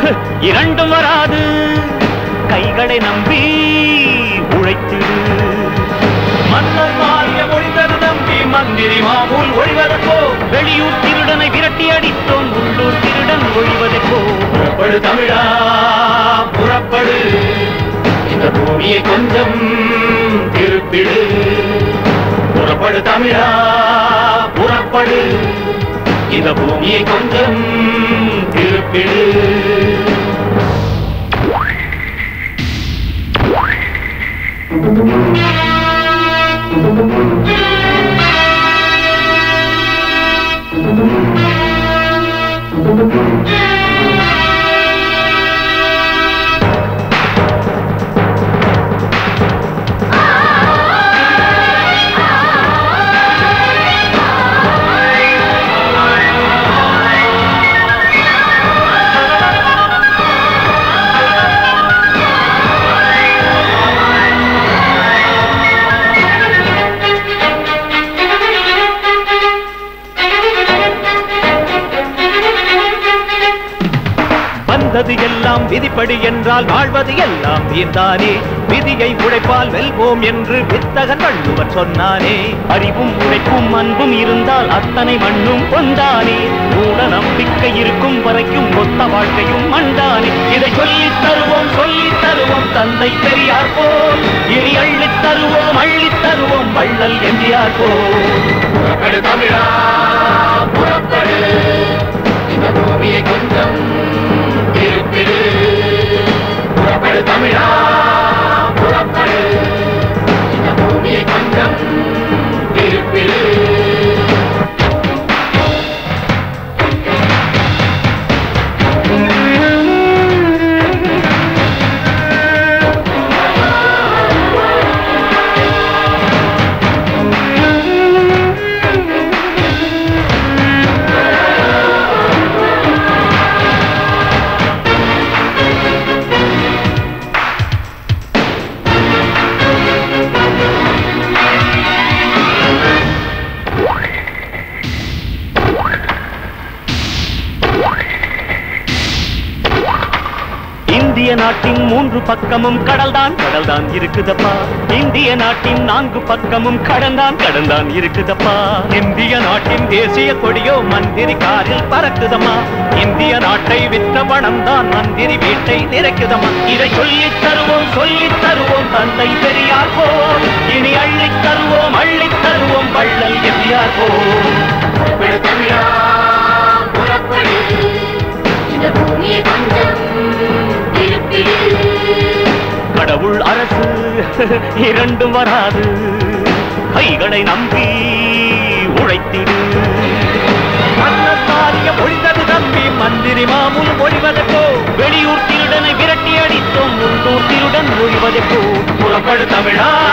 இரண்டும் வராது கைகளை நம்பி உழைத்திடு மன்னர் மாறிய முடிந்தது நம்பி மந்திரி மாமூல் ஒழிவதற்கோ வெளியூர் திருடனை விரட்டி அடித்தோம் உள்ளூர் திருடன் ஒழிவதற்கோ புறப்படு தமிழா புறப்படு இந்த பூமியை கொஞ்சம் திருப்பிடு புறப்படு தமிழா புறப்படு இந்த பூமியை கொஞ்சம் திருப்பிடு வந்தது எல்லாம் விதிப்படி என்றால் வாழ்வது எல்லாம் வீர்தானே விதியை உழைப்பால் வெல்வோம் என்று வித்தகன் வள்ளுவர் சொன்னானே அறிவும் உழைப்பும் அன்பும் இருந்தால் அத்தனை மண்ணும் கொண்டானே மூட நம்பிக்கை இருக்கும் வரைக்கும் மொத்த வாழ்க்கையும் மண்டானே இதை சொல்லித் தருவோம் சொல்லித் தருவோம் தந்தை பெரியார் போல் இனி அள்ளித் தருவோம் அள்ளித் தருவோம் வள்ளல் எம்ஜிஆர் போல் புறப்படு தமிழா புறப்படு இந்த பூமியை கொஞ்சம் திருப்பிடு புறப்படு தமிழா புறப்படு இந்த பூமியை கொஞ்சம் திருப்பிடு இந்திய நாட்டின் மூன்று பக்கமும் கடல்தான் கடல்தான் இருக்குதப்பா இந்திய நாட்டின் நான்கு பக்கமும் கடல்தான் கடல்தான் இருக்குதப்பா இந்திய நாட்டின் தேசிய கொடியோ மந்திரி காரில் பறக்குதம்மா இந்திய நாட்டை விற்ற பணம் தான் மந்திரி வீட்டை நிறைக்குதம்மா இதை சொல்லித் தருவோம் சொல்லித் தருவோம் தந்தை பெரியார் போல் இனி அள்ளித் தருவோம் அள்ளித் தருவோம் வள்ளல் எம்ஜிஆர் போல் புறப்படு தமிழா புறப்படு இந்த பூமியை கொஞ்சம் திருப்பிடு கடவுள் அரசு இரண்டும் வராது கைகளை நம்பி உழைத்திடு மன்னத்தாரிய பொழிந்தது தம்பி மந்திரி மாமூல் ஒழிவதற்கோ வெளியூர் திருடனை விரட்டி அடித்தோம் உள்ளூர் திருடன் ஒழிவதற்கோ புறப்படு தமிழா